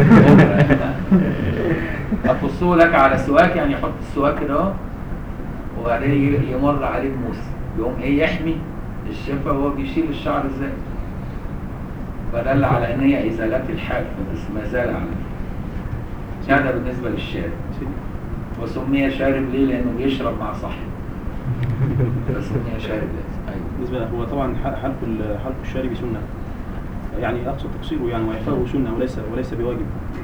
Speaker 1: اقصه لك على سواك يعني يحط السواك كده اهو وبعدين يجي- يمر عليه بموس يقوم ايه يحمي الشفا وهو بيشيل الشعر ازاي فدل على ان هي ازالات الحاف بس ما زال على هذا بالنسبه للشارب وسمي شارب ليه لانه بيشرب مع صاحبه فسمي شارب لازم ايوه
Speaker 3: بالنسبة له هو طبعا ح- حلق ال- حلق الشارب سنة يعني أقصد تقصيره يعني وإعفاؤه سنة وليس وليس بواجب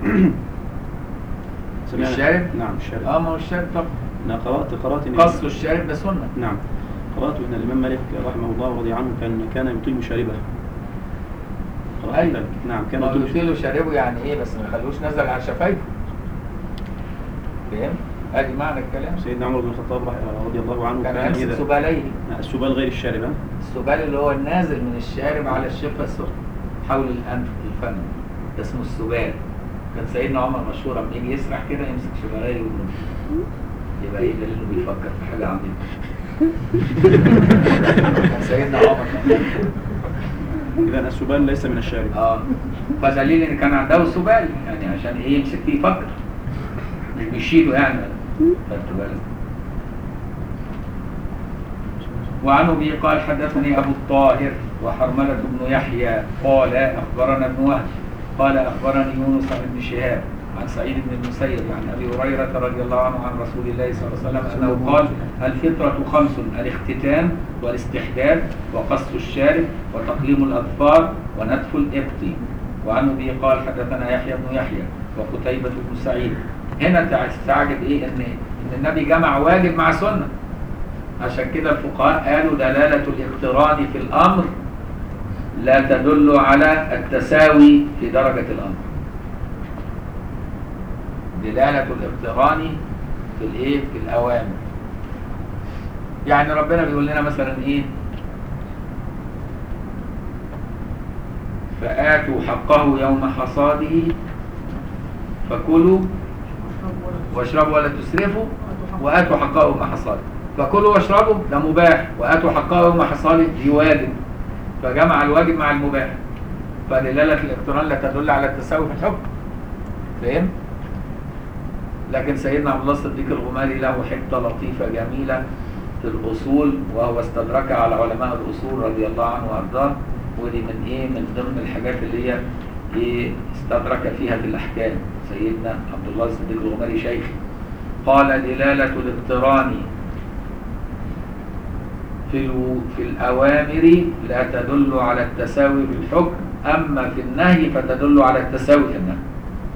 Speaker 3: سمعنا-
Speaker 1: الشارب؟
Speaker 3: نعم الشارب
Speaker 1: اه ما هو الشارب طبعا
Speaker 3: أنا قرأت قرأت إن
Speaker 1: قص الشارب ده سنه
Speaker 3: نعم قرأت أن الإمام مالك رحمه الله ورضي عنه كان كان يطيب شاربه قرأت
Speaker 1: أيوة.
Speaker 3: ذلك نعم كان
Speaker 1: ما
Speaker 3: يطيب
Speaker 1: قلت له شاربه يعني ايه بس ما يخلوش نزل على شفايفه فاهم؟ ادي معنى الكلام
Speaker 3: سيدنا عمر بن الخطاب رح- رضي الله عنه
Speaker 1: كان
Speaker 3: كان
Speaker 1: يمسك
Speaker 3: إذا
Speaker 1: سباليه
Speaker 3: السبال غير الشارب ها؟
Speaker 1: السبال اللي هو النازل من الشارب على الشفة السفلى حول الأنف الفم ده اسمه السبال كان سيدنا عمر مشهور لما يجي يسرح كده يمسك شبرايه ويقول يبقى ايه دليل انه بيفكر في حاجه عظيمه كان سيدنا عمر
Speaker 3: إذا السبال ليس من الشارب
Speaker 1: اه فدليل ان كان عنده سبال يعني عشان ايه يمسك فيه يفكر مش بيشيله يعني خدت بالك وعن ابي قال حدثني ابو الطاهر وحرملة بن يحيى قال اخبرنا ابن وهب قال اخبرني يونس عن ابن شهاب عن سعيد بن المسيب عن ابي هريره رضي الله عنه عن رسول الله صلى الله عليه وسلم انه قال الفطره خمس الاختتان والاستحداد وقص الشارب وتقليم الاظفار ونتف الابط وعن ابي قال حدثنا يحيى بن يحيى وقتيبة بن سعيد هنا تستعجب ايه ان ان النبي جمع واجب مع سنه عشان كده الفقهاء قالوا دلالة الاقتران في الأمر لا تدل على التساوي في درجة الأمر دلالة الاقتران في الايه في الأوامر يعني ربنا بيقول لنا مثلا ايه فآتوا حقه يوم حصاده فكلوا واشربوا ولا تسرفوا وآتوا حقه يوم حصاده فكلوا واشربوا ده مباح وآتوا حقه يوم حصاده دي واجب فجمع الواجب مع المباح فدلالة الاقتران لا تدل على التساوي في الحكم فاهم؟ لكن سيدنا عبد الله الصديق الغماري له حته لطيفه جميله في الاصول وهو استدركها على علماء الاصول رضي الله عنه وارضاه ودي من ايه من ضمن الحاجات اللي هي ايه استدرك فيها في الاحكام سيدنا عبد الله الصديق الغماري شيخ قال دلاله الاقتران في الو... في الاوامر لا تدل على التساوي في الحكم اما في النهي فتدل على التساوي في النهي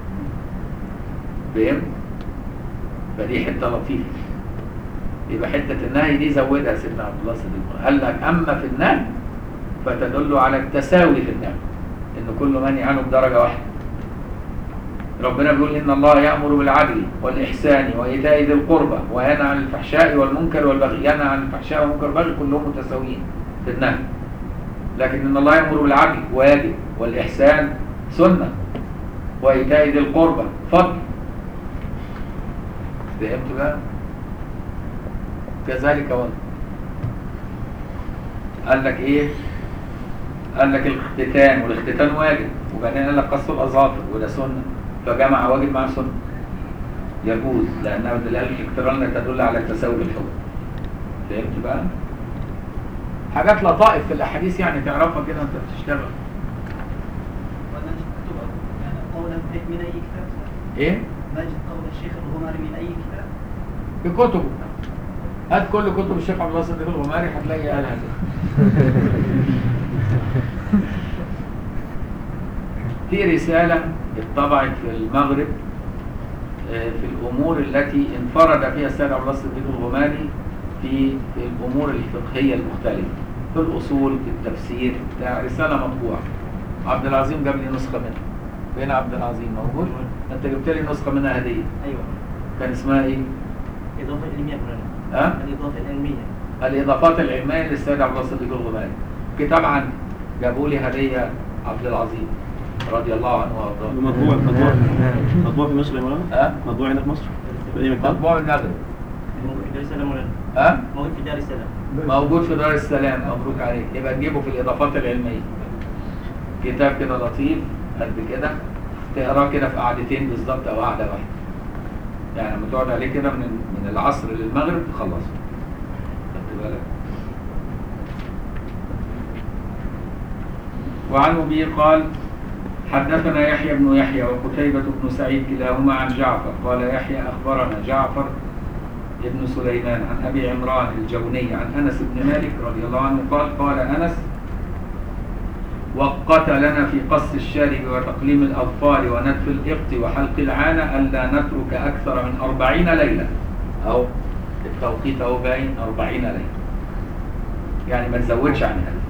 Speaker 1: فهمت؟ فدي حته لطيفه يبقى حته النهي دي زودها سيدنا عبد الله الصديق قال لك اما في النهي فتدل على التساوي في النهي ان كل من عنه بدرجه واحده ربنا بيقول ان الله يامر بالعدل والاحسان وايتاء ذي القربى وينهى عن الفحشاء والمنكر والبغي ينهى عن الفحشاء والمنكر والبغي كلهم متساويين في النهي لكن ان الله يامر بالعدل واجب والاحسان سنه وايتاء ذي القربى فضل فهمت بقى كذلك وضع قال لك ايه قال لك الاختتان والاختتان واجب وبعدين قال لك قص الاظافر وده سنه فجمع واجب مع سنه يجوز لانها دلاله الاقتران لا تدل على التساوي بالحكم فهمت بقى حاجات لطائف في الاحاديث يعني تعرفها كده انت بتشتغل
Speaker 5: ونجد كتب يعني قولا من أي كتاب
Speaker 1: ايه
Speaker 5: نجد قول الشيخ الغماري من أي كتاب
Speaker 1: في كتبه هات كل كتب الشيخ عبد الله الصديق الغماري هتلاقي قالها في رسالة اتطبعت في المغرب آه، في الأمور التي انفرد فيها السيد عبد الله الصديق الغماري في في الأمور الفقهية المختلفة في الأصول في التفسير بتاع رسالة مطبوعة عبد العظيم جاب لي نسخة منها فين عبد العظيم موجود؟ أنت جبت لي نسخة منها هدية
Speaker 5: أيوة
Speaker 1: كان اسمها إيه؟
Speaker 5: إضافة علمية مولانا
Speaker 1: ها؟
Speaker 5: الإضافة العلمية
Speaker 1: الإضافات العلمية للسيد عبد الله الصديق الغماري كتاب عندي جابوا لي هدية عبد العظيم رضي الله عنه وارضاه
Speaker 3: مطبوع مطبوع مطبوع في مصر يا مولانا؟
Speaker 1: ها؟
Speaker 3: مطبوع هنا في مصر؟ في أي مكان
Speaker 1: مطبوع المغرب
Speaker 5: موجود في دار السلام ولا لا؟
Speaker 1: ها
Speaker 5: موجود في دار السلام
Speaker 1: موجود في دار السلام مبروك عليك يبقى تجيبه في الاضافات العلميه كتاب كده لطيف قد كده تقراه كده في قعدتين بالظبط او قعده واحده يعني لما تقعد عليه كده من من العصر للمغرب تخلصه خدت بالك وعن ابي قال حدثنا يحيى بن يحيى وقتيبة بن سعيد كلاهما عن جعفر قال يحيى أخبرنا جعفر ابن سليمان عن أبي عمران الجوني عن أنس بن مالك رضي الله عنه قال قال أنس وقت لنا في قص الشارب وتقليم الأظفار ونتف الإبط وحلق العانة ألا نترك أكثر من أربعين ليلة أو التوقيت أو باين أربعين ليلة يعني ما تزودش عن هذا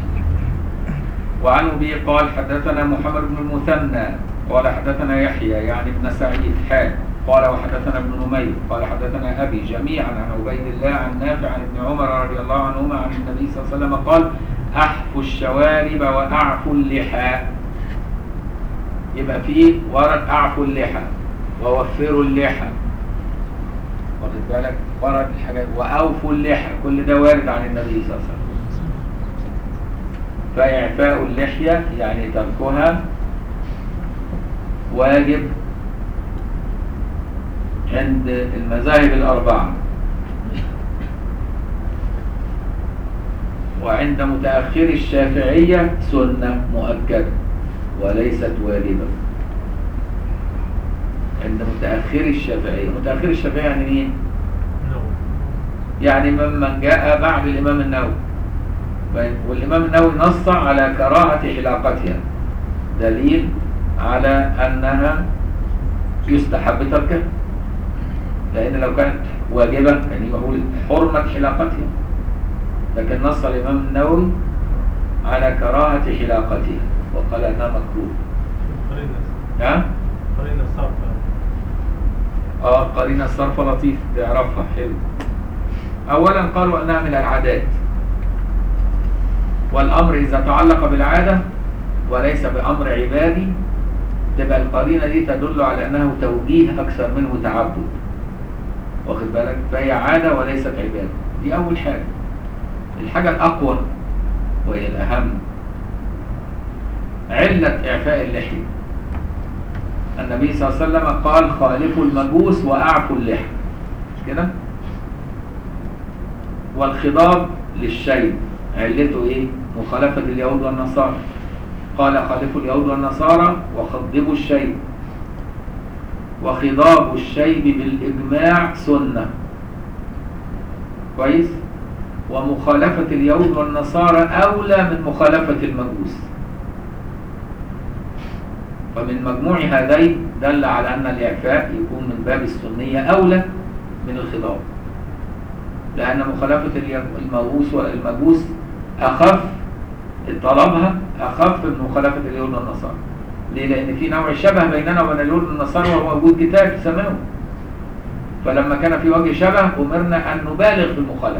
Speaker 1: وعن أبي قال حدثنا محمد بن المثنى قال حدثنا يحيى يعني ابن سعيد حال قال وحدثنا ابن نمير قال حدثنا أبي جميعا عن عبيد الله عن نافع عن ابن عمر رضي الله عنهما عن النبي صلى الله عليه وسلم قال أحفوا الشوارب وأعفوا اللحى يبقى فيه ورد أعفوا اللحى ووفروا اللحى واخد بالك ورد الحاجات وأوفوا اللحى كل ده وارد عن النبي صلى الله عليه وسلم فإعفاء اللحية يعني تركها واجب عند المذاهب الأربعة وعند متأخر الشافعية سنة مؤكدة وليست واجبة عند متأخر الشافعية متأخر الشافعية يعني مين؟
Speaker 4: نعم
Speaker 1: يعني ممن جاء بعد الإمام النووي والإمام النووي نص على كراهة حلاقتها دليل على أنها يستحب تركها لأن لو كانت واجبة يعني يقول حرمة حلاقتها لكن نص الإمام النووي على كراهة حلاقتها وقال أنها مكروه
Speaker 4: قرينا
Speaker 1: ها؟
Speaker 4: قرينا الصرف
Speaker 1: اه قرينة الصرف لطيف تعرفها حلو أولا قالوا أنها من العادات والأمر إذا تعلق بالعادة وليس بأمر عبادي تبقى القرينة دي تدل على أنه توجيه أكثر منه تعبد واخد بالك فهي عادة وليست عبادة دي أول حاجة الحاجة الأقوى وهي الأهم علة إعفاء اللحية النبي صلى الله عليه وسلم قال خالفوا المجوس وأعفوا اللحى مش كده والخضاب للشيب علته ايه مخالفة اليهود والنصارى قال خالفوا اليهود والنصارى وخضبوا الشيب وخضاب الشيب بالإجماع سنة كويس ومخالفة اليهود والنصارى أولى من مخالفة المجوس فمن مجموع هذين دل على أن الإعفاء يكون من باب السنية أولى من الخضاب لأن مخالفة اليهود- المجوس والمجوس أخف طلبها أخف من مخالفة اليهود والنصارى ليه؟ لأن في نوع شبه بيننا وبين اليهود والنصارى وهو وجود كتاب سماوي فلما كان في وجه شبه أمرنا أن نبالغ في المخالفة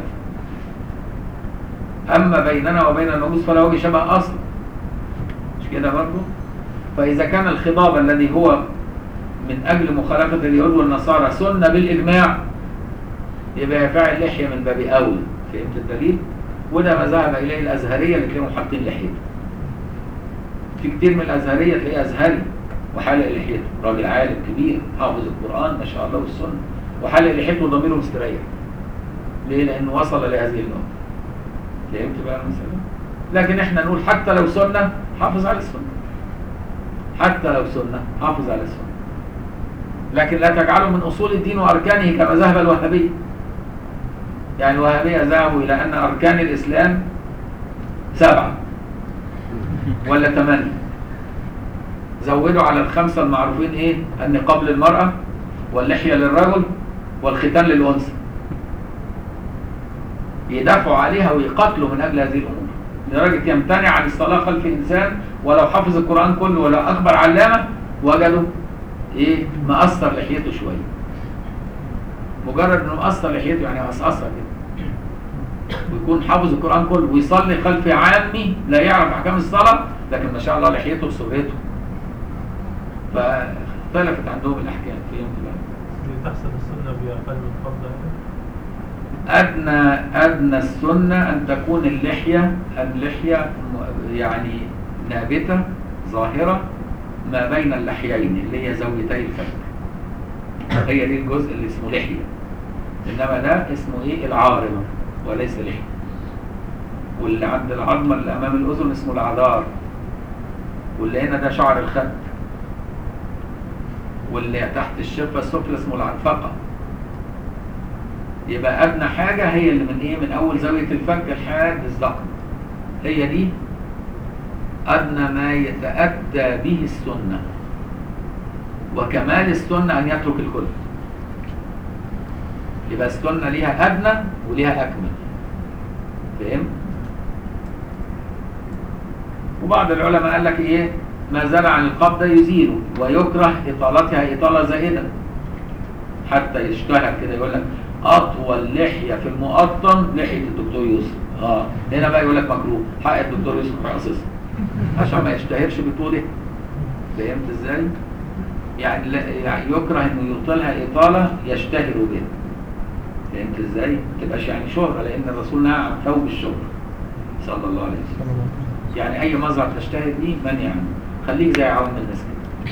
Speaker 1: أما بيننا وبين المجوس فلا وجه شبه أصلا مش كده برضه؟ فإذا كان الخضاب الذي هو من أجل مخالفة اليهود والنصارى سنة بالإجماع يبقى إعفاء اللحية من باب أولى فهمت الدليل؟ وده ما ذهب إليه الأزهرية اللي كانوا حاطين لحيته في كتير من الأزهرية تلاقيه أزهري وحالق لحيته راجل عالم كبير حافظ القرآن ما شاء الله والسنة وحالق لحيته وضميره مستريح ليه؟ لأنه وصل لهذه النقطة فهمت بقى المسألة؟ لكن احنا نقول حتى لو سنة حافظ على السنة حتى لو سنة حافظ على السنة لكن لا تجعله من أصول الدين وأركانه كما ذهب الوهابية يعني الوهابية ذهبوا إلى أن أركان الإسلام سبعة ولا ثمانية زودوا على الخمسة المعروفين إيه النقاب للمرأة واللحية للرجل والختان للأنثى يدافعوا عليها ويقاتلوا من أجل هذه الأمور لدرجة يمتنع عن الصلاة خلف إنسان ولو حفظ القرآن كله ولو أكبر علامة وجدوا إيه مقصر لحيته شوية مجرد إنه مقصر لحيته يعني مقصقصة كده ويكون حافظ القرآن كله ويصلي خلف عامي لا يعرف أحكام الصلاة لكن ما شاء الله لحيته وسرته فاختلفت عندهم الأحكام فهمت بقى
Speaker 4: تحصل السنة بأقل من قبضة يعني؟
Speaker 1: أدنى أدنى السنة أن تكون اللحية اللحية م- يعني نابتة ظاهرة ما بين اللحيين اللي هي زاويتي الفك هي دي الجزء اللي اسمه لحية إنما ده اسمه إيه العارض وليس لحية واللي عند العظمة اللي أمام الأذن اسمه العذار واللي هنا ده شعر الخد واللي تحت الشفة السفلى اسمه العنفقة يبقى أدنى حاجة هي اللي من إيه من أول زاوية الفك لحد الذقن هي دي أدنى ما يتأدى به السنة وكمال السنة أن يترك الكل يبقى السنة ليها أدنى وليها أكمل فهم؟ وبعض العلماء قال لك إيه ما زال عن القبضة يزيله ويكره إطالتها إطالة زائدة حتى يشتهر كده يقول لك أطول لحية في المقطم لحية الدكتور يوسف اه هنا بقى يقول لك مكروه حق الدكتور يوسف رأسس عشان ما يشتهرش بطوله فهمت ازاي؟ يعني, لا يعني يكره انه يطيلها اطاله يشتهر بها فهمت ازاي؟ ما تبقاش يعني شهره لان الرسول نهى عن ثوب الشهره صلى الله عليه وسلم يعني اي مظهر تشتهر بيه منع عنه خليك زي عوام الناس كده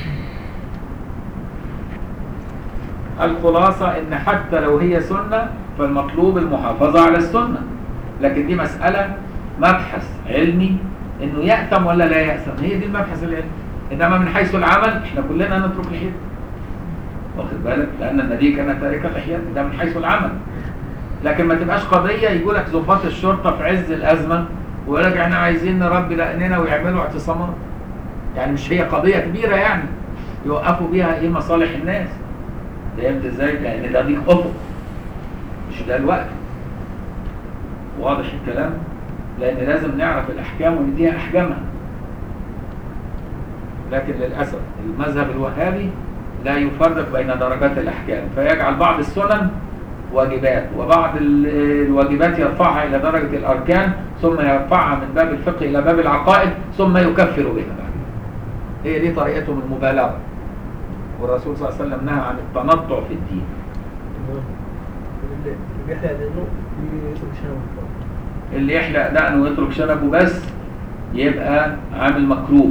Speaker 1: الخلاصة ان حتى لو هي سنة فالمطلوب المحافظة على السنة لكن دي مسألة مبحث علمي انه يأثم ولا لا يأثم هي دي المبحث العلمي انما من حيث العمل احنا كلنا نترك لحيته واخد بالك لان النبي كان تاركا لحيته ده من حيث العمل لكن ما تبقاش قضية يقول لك ضباط الشرطة في عز الأزمة ويقول لك احنا عايزين نربي لأننا ويعملوا اعتصامات يعني مش هي قضية كبيرة يعني يوقفوا بيها ايه مصالح الناس فهمت ازاي؟ لأن ده ضيق أفق مش ده الوقت واضح الكلام؟ لأن لازم نعرف الأحكام ونديها أحكامها لكن للأسف المذهب الوهابي لا يفرق بين درجات الأحكام فيجعل بعض السنن واجبات وبعض ال- الواجبات يرفعها إلى درجة الأركان ثم يرفعها من باب الفقه إلى باب العقائد ثم يكفر بها بعد هي دي طريقتهم المبالغة والرسول صلى الله عليه وسلم نهى عن التنطع في الدين
Speaker 2: اللي بيحرق لانه يترك شنو
Speaker 1: اللي يحلق دقنه ويترك شنبه بس يبقى عامل مكروه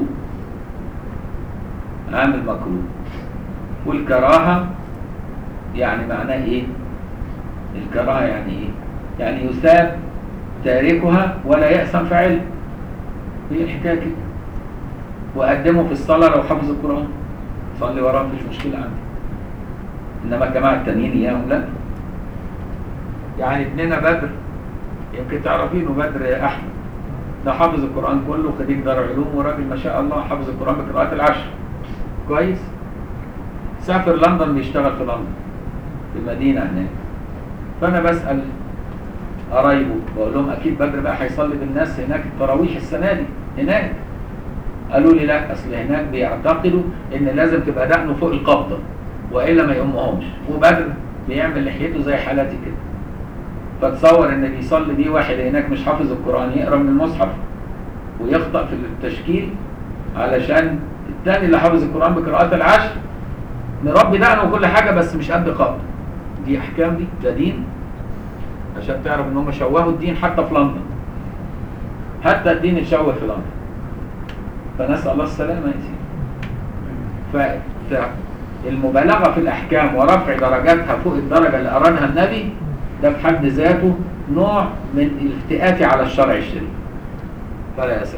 Speaker 1: عامل مكروه والكراهة يعني معناه ايه الكراهة يعني ايه يعني يثاب تاركها ولا يأسم فاعله هي الحكاية كده وقدمه في الصلاة لو حفظ القرآن صلي وراه مفيش مشكلة عنده انما الجماعة التانيين اياهم لا يعني ابننا بدر يمكن تعرفينه بدر احمد ده حافظ القرآن كله خريج دار علوم وراجل ما شاء الله حافظ القرآن بقراءات العشر كويس سافر لندن بيشتغل في لندن في المدينة هناك فأنا بسأل قرايبه بقول لهم أكيد بدر بقى هيصلي بالناس هناك التراويح السنة دي هناك قالوا لي لا أصل هناك بيعتقدوا إن لازم تبقى دقنه فوق القبضة وإلا ما يقومهمش وبدر بيعمل لحيته زي حالاتي كده فتصور ان بيصلي بيه واحد هناك مش حافظ القرآن يقرأ من المصحف ويخطأ في التشكيل علشان التاني اللي حافظ القرآن بقراءات العشر مربي دقنه وكل حاجة بس مش قد قبض دي أحكام دي ده دين عشان تعرف ان هم شوهوا الدين حتى في لندن حتى الدين اتشوه في لندن فنسأل الله السلامة يا سيدي ف- فالمبالغة في الأحكام ورفع درجاتها فوق الدرجة اللي أرادها النبي ده في حد ذاته نوع من الافتئات على الشرع الشريف فلا يصح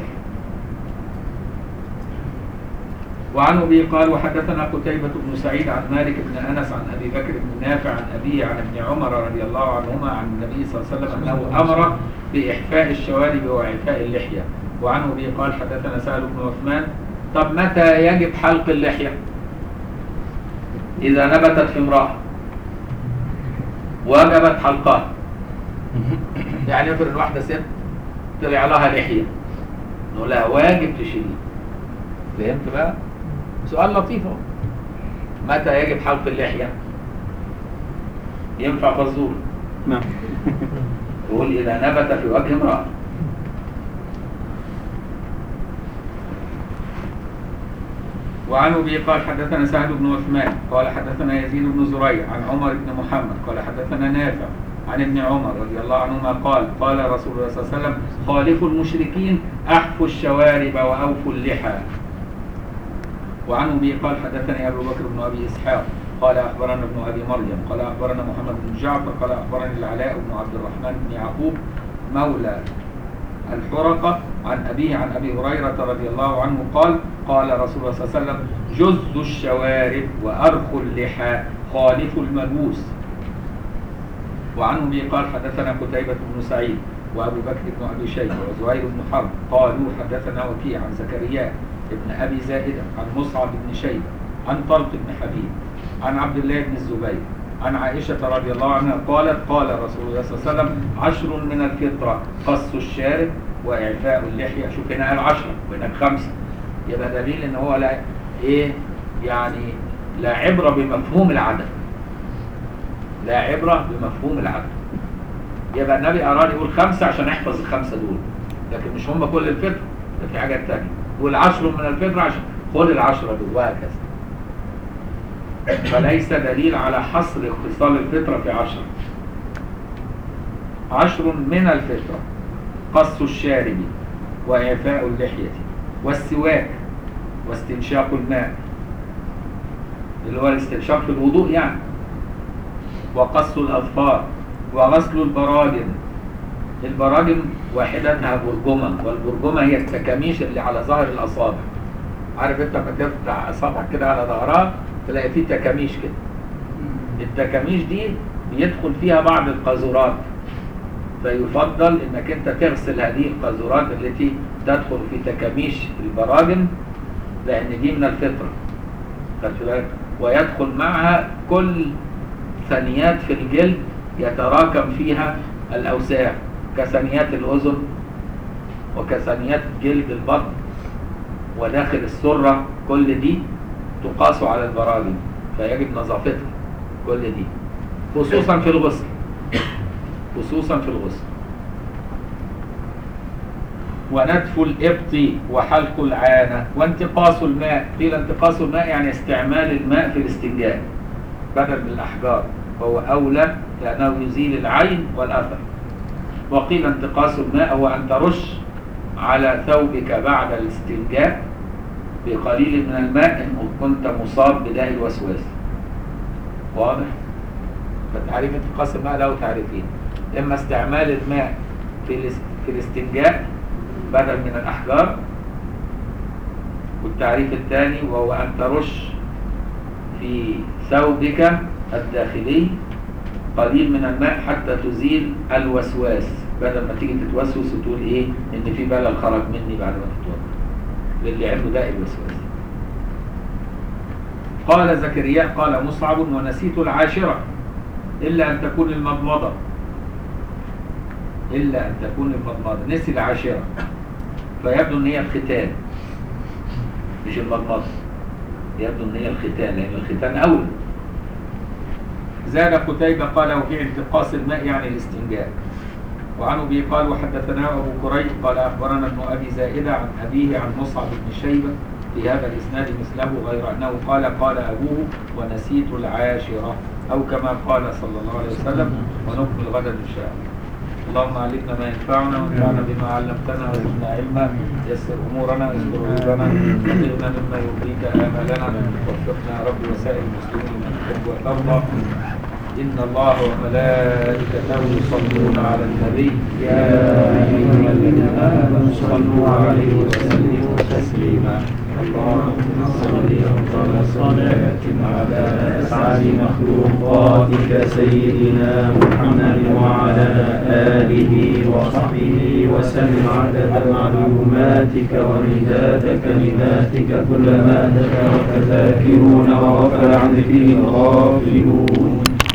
Speaker 1: وعن ابي قال وحدثنا قتيبة بن سعيد عن مالك بن انس عن ابي بكر بن نافع عن ابيه عن ابن عمر رضي الله عنهما عن النبي صلى الله عليه وسلم انه امر باحفاء الشوارب واعفاء اللحيه وعن ابي قال حدثنا سهل بن عثمان طب متى يجب حلق اللحيه؟ اذا نبتت في امراه وجبت حلقها يعني افرض واحده ست طلع لها لحيه نقول لها واجب تشيليه فهمت بقى؟ سؤال لطيف اهو متى يجب حلق اللحيه؟ ينفع فزور
Speaker 3: نعم
Speaker 1: يقول اذا نبت في وجه امراه وعن ابي قال حدثنا سعد بن عثمان قال حدثنا يزيد بن زريع عن عمر بن محمد قال حدثنا نافع عن ابن عمر رضي الله عنهما قال قال رسول الله صلى الله عليه وسلم خالفوا المشركين احفوا الشوارب واوفوا اللحى وعن ابي قال حدثني ابو بكر بن ابي اسحاق قال اخبرنا ابن ابي مريم قال اخبرنا محمد بن جعفر قال اخبرني العلاء بن عبد الرحمن بن يعقوب مولى الحرقة عن أبيه عن أبي هريرة رضي الله عنه قال قال رسول الله صلى الله عليه وسلم جزوا الشوارب وأرخوا اللحى خالفوا المجوس وعن أبي قال حدثنا قتيبة بن سعيد وأبو بكر بن أبي شيبة وزهير بن حرب قالوا حدثنا وكيع عن زكريا بن أبي زائدة عن مصعب بن شيبة عن طلق بن حبيب عن عبد الله بن الزبير عن عائشة رضي الله عنها قالت قال رسول الله صلى الله عليه وسلم عشر من الفطرة قص الشارب وإعفاء اللحية شوف هنا قال عشرة وهناك خمسة يبقى دليل إن هو لا إيه يعني لا عبرة بمفهوم العدد لا عبرة بمفهوم العدد يبقى النبي أراد يقول خمسة عشان يحفظ الخمسة دول لكن مش هم كل الفطرة ده في حاجات تانية يقول عشر من الفطرة عشان خد العشرة دول وهكذا فليس دليل على حصر اختصال الفطرة في عشر عشر من الفطرة قص الشارب وإعفاء اللحية والسواك واستنشاق الماء اللي هو الاستنشاق في الوضوء يعني وقص الأظفار وغسل البراجم البراجم واحدتها برجمة والبرجمة هي التكاميش اللي على ظهر الأصابع عارف انت لما تفتح اصابعك كده على ظهرها تلاقي فيه تكاميش كده التكاميش دي بيدخل فيها بعض القاذورات فيفضل انك انت تغسل هذه القاذورات التي تدخل في تكاميش البراجم لان دي من الفطره خدت بالك ويدخل معها كل ثنيات في الجلد يتراكم فيها الاوساخ كثنيات الاذن وكثنيات جلد البطن وداخل السره كل دي تقاس على البراجم فيجب نظافتها كل دي خصوصا في الغسل خصوصا في الغسل ونتف الإبط وحلق العانة وانتقاص الماء قيل انتقاص الماء يعني استعمال الماء في الاستنجاء بدل من الأحجار وهو أولى لأنه يزيل العين والأثر وقيل انتقاص الماء هو أن ترش على ثوبك بعد الاستنجاء بقليل من الماء إن كنت مصاب بداء الوسواس واضح؟ فتعريف انتقاص الماء له تعريفين إما استعمال الماء في الاس- في الاستنجاء بدل من الأحجار والتعريف الثاني وهو أن ترش في ثوبك الداخلي قليل من الماء حتى تزيل الوسواس بدل ما تيجي تتوسوس وتقول ايه ان في بلل خرج مني بعد ما تتوضا للي عنده داء الوسواس قال زكريا قال مصعب ونسيت العاشرة إلا أن تكون المضمضة إلا أن تكون المضمضة نسي العاشرة فيبدو أن هي الختان مش المضمضة يبدو أن هي الختان لأن الختان أولى زاد قتيبة قال وفي انتقاص الماء يعني الاستنجاء وعن ابي قال وحدثنا ابو كريب قال اخبرنا ابن ابي زائده عن ابيه عن مصعب بن شيبه في هذا الاسناد مثله غير انه قال قال ابوه ونسيت العاشره او كما قال صلى الله عليه وسلم ونكمل غدا ان شاء الله اللهم علمنا ما ينفعنا وانفعنا بما علمتنا وزدنا علما يسر امورنا يسر عيوبنا وقنا مما يرضيك امالنا وفقنا يا رب وسائر المسلمين من تحب وترضى إن الله وملائكته يصلون على النبي يا أيها الذين آمنوا صلوا عليه وسلموا تسليما اللهم صل أفضل صلاة على أسعد مخلوقاتك سيدنا محمد وعلى آله وصحبه وسلم عدد معلوماتك ومداد كلماتك كلما ذكرك ذاكرون وغفل عن ذكره الغافلون